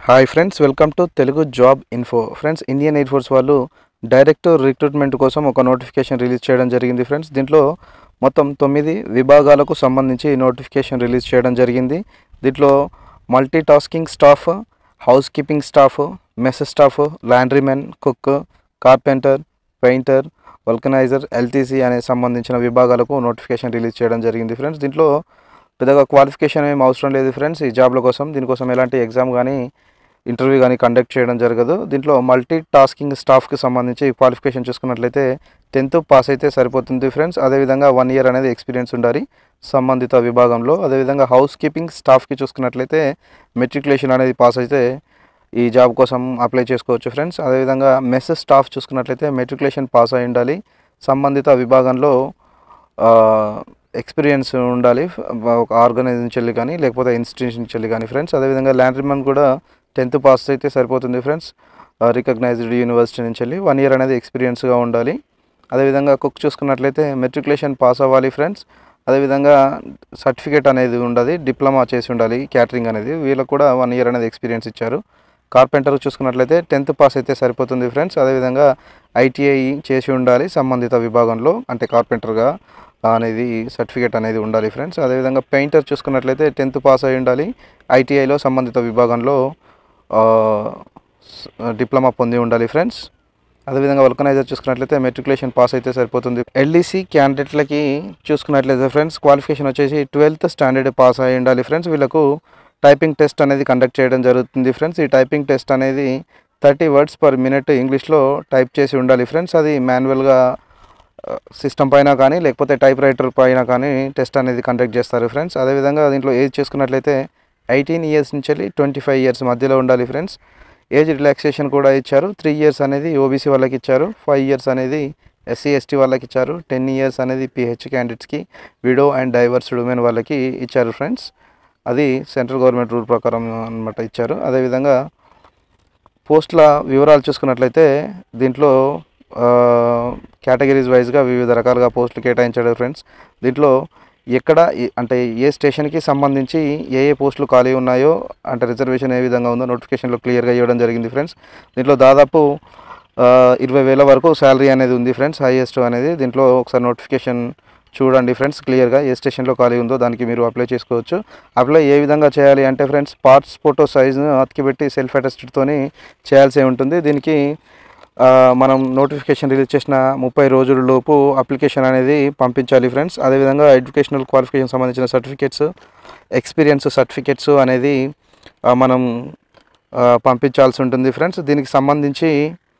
hi friends welcome to Telugu job info friends Indian air force వాళ్ళు direct recruitment కోసం ఒక notification release చేయడం జరిగింది ఫ్రెండ్స్ దీంట్లో మొత్తం తొమ్మిది విభాగాలకు సంబంధించి నోటిఫికేషన్ రిలీజ్ చేయడం జరిగింది దీంట్లో multitasking staff housekeeping staff mess staff laundrymen cook carpenter painter vulcanizer LDC అనే సంబంధించిన విభాగాలకు నోటిఫికేషన్ రిలీజ్ చేయడం జరిగింది ఫ్రెండ్స్ దీంట్లో పెద్దగా క్వాలిఫికేషన్ ఏం అవసరం లేదు ఫ్రెండ్స్ ఈ జాబ్ల కోసం దీనికోసం ఎలాంటి ఎగ్జామ్ కానీ ఇంటర్వ్యూ కానీ కండక్ట్ చేయడం జరగదు దీంట్లో మల్టీ టాస్కింగ్ స్టాఫ్కి సంబంధించి క్వాలిఫికేషన్ చూసుకున్నట్లయితే టెన్త్ పాస్ అయితే సరిపోతుంది ఫ్రెండ్స్ అదేవిధంగా వన్ ఇయర్ అనేది ఎక్స్పీరియన్స్ ఉండాలి సంబంధిత విభాగంలో అదేవిధంగా హౌస్ కీపింగ్ స్టాఫ్కి చూసుకున్నట్లయితే మెట్రికులేషన్ అనేది పాస్ అయితే ఈ జాబ్ కోసం అప్లై చేసుకోవచ్చు ఫ్రెండ్స్ అదేవిధంగా మెస్ స్టాఫ్ చూసుకున్నట్లయితే మెట్రికులేషన్ పాస్ అయి ఉండాలి సంబంధిత విభాగంలో ఎక్స్పీరియన్స్ ఉండాలి ఒక ఆర్గనైజేషన్ నుంచి వెళ్ళి కానీ లేకపోతే ఇన్స్టిట్యూషన్ నుంచి వెళ్ళి కానీ ఫ్రెండ్స్ అదేవిధంగా ల్యాండ్రీమన్ కూడా టెన్త్ పాస్ అయితే సరిపోతుంది ఫ్రెండ్స్ రికగ్నైజ్డ్ యూనివర్సిటీ నుంచి వెళ్ళి వన్ ఇయర్ అనేది ఎక్స్పీరియన్స్గా ఉండాలి అదేవిధంగా కుక్ చూసుకున్నట్లయితే మెట్రికులేషన్ పాస్ అవ్వాలి ఫ్రెండ్స్ అదేవిధంగా సర్టిఫికేట్ అనేది ఉండాలి డిప్లొమా చేసి ఉండాలి క్యాటరింగ్ అనేది వీళ్ళకు కూడా వన్ ఇయర్ అనేది ఎక్స్పీరియన్స్ ఇచ్చారు కార్పెంటర్ చూసుకున్నట్లయితే టెన్త్ పాస్ అయితే సరిపోతుంది ఫ్రెండ్స్ అదేవిధంగా ఐటీఐ చేసి ఉండాలి సంబంధిత విభాగంలో అంటే కార్పెంటర్గా అనేది సర్టిఫికేట్ అనేది ఉండాలి ఫ్రెండ్స్ అదేవిధంగా పెయింటర్ చూసుకున్నట్లయితే టెన్త్ పాస్ అయి ఉండాలి ఐటీఐలో సంబంధిత విభాగంలో డిప్లొమా పొంది ఉండాలి ఫ్రెండ్స్ అదేవిధంగా వల్కనైజర్ చూసుకున్నట్లయితే మెట్రికులేషన్ పాస్ అయితే సరిపోతుంది ఎల్డీసీ క్యాండిడేట్లకి చూసుకున్నట్లయితే ఫ్రెండ్స్ క్వాలిఫికేషన్ వచ్చేసి ట్వెల్త్ స్టాండర్డ్ పాస్ అయి ఉండాలి ఫ్రెండ్స్ వీళ్ళకు టైపింగ్ టెస్ట్ అనేది కండక్ట్ చేయడం జరుగుతుంది ఫ్రెండ్స్ ఈ టైపింగ్ టెస్ట్ అనేది థర్టీ వర్డ్స్ పర్ మినిట్ ఇంగ్లీష్లో టైప్ చేసి ఉండాలి ఫ్రెండ్స్ అది మాన్యువల్గా సిస్టమ్ పైన కానీ లేకపోతే టైప్ రైటర్ పైన కానీ టెస్ట్ అనేది కండక్ట్ చేస్తారు ఫ్రెండ్స్ అదేవిధంగా దీంట్లో ఏజ్ చేసుకున్నట్లయితే ఎయిటీన్ ఇయర్స్ నుంచి వెళ్ళి ట్వంటీ ఫైవ్ ఇయర్స్ మధ్యలో ఉండాలి ఫ్రెండ్స్ ఏజ్ రిలాక్సేషన్ కూడా ఇచ్చారు త్రీ ఇయర్స్ అనేది ఓబీసీ వాళ్ళకి ఇచ్చారు ఫైవ్ ఇయర్స్ అనేది ఎస్సీ ఎస్టీ వాళ్ళకి ఇచ్చారు టెన్ ఇయర్స్ అనేది పిహెచ్ క్యాండిడేట్స్కి విడో అండ్ డైవర్స్డ్ ఉమెన్ వాళ్ళకి ఇచ్చారు ఫ్రెండ్స్ అది సెంట్రల్ గవర్నమెంట్ రూల్ ప్రకారం అనమాట ఇచ్చారు అదేవిధంగా పోస్టుల వివరాలు చూసుకున్నట్లయితే దీంట్లో కేటగిరీస్ వైజ్గా వివిధ రకాలుగా పోస్టులు కేటాయించాడు ఫ్రెండ్స్ దీంట్లో ఎక్కడ అంటే ఏ స్టేషన్కి సంబంధించి ఏ ఏ పోస్టులు ఖాళీ ఉన్నాయో అంటే రిజర్వేషన్ ఏ విధంగా ఉందో నోటిఫికేషన్లో క్లియర్గా ఇవ్వడం జరిగింది ఫ్రెండ్స్ దీంట్లో దాదాపు ఇరవై వేల వరకు శాలరీ అనేది ఉంది ఫ్రెండ్స్ హైయెస్ట్ అనేది దీంట్లో ఒకసారి నోటిఫికేషన్ చూడండి ఫ్రెండ్స్ క్లియర్గా ఏ స్టేషన్లో ఖాళీ ఉందో దానికి మీరు అప్లై చేసుకోవచ్చు అప్లై ఏ విధంగా చేయాలి అంటే ఫ్రెండ్స్ పార్ట్స్ ఫోటో సైజ్ను అతికిపెట్టి సెల్ఫ్ అటెస్టెడ్తోని చేయాల్సి ఉంటుంది దీనికి మనం నోటిఫికేషన్ రిలీజ్ చేసిన ముప్పై రోజుల లోపు అప్లికేషన్ అనేది పంపించాలి ఫ్రెండ్స్ అదేవిధంగా ఎడ్యుకేషనల్ క్వాలిఫికేషన్ సంబంధించిన సర్టిఫికేట్స్ ఎక్స్పీరియన్స్ సర్టిఫికేట్స్ అనేది మనం పంపించాల్సి ఉంటుంది ఫ్రెండ్స్ దీనికి సంబంధించి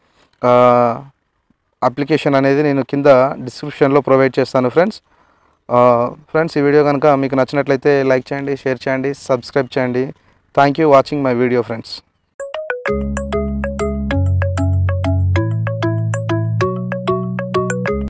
అప్లికేషన్ అనేది నేను కింద డిస్క్రిప్షన్లో ప్రొవైడ్ చేస్తాను ఫ్రెండ్స్ ఫ్రెండ్స్ ఈ వీడియో కనుక మీకు నచ్చినట్లయితే లైక్ చేయండి షేర్ చేయండి సబ్స్క్రైబ్ చేయండి thank you watching my video friends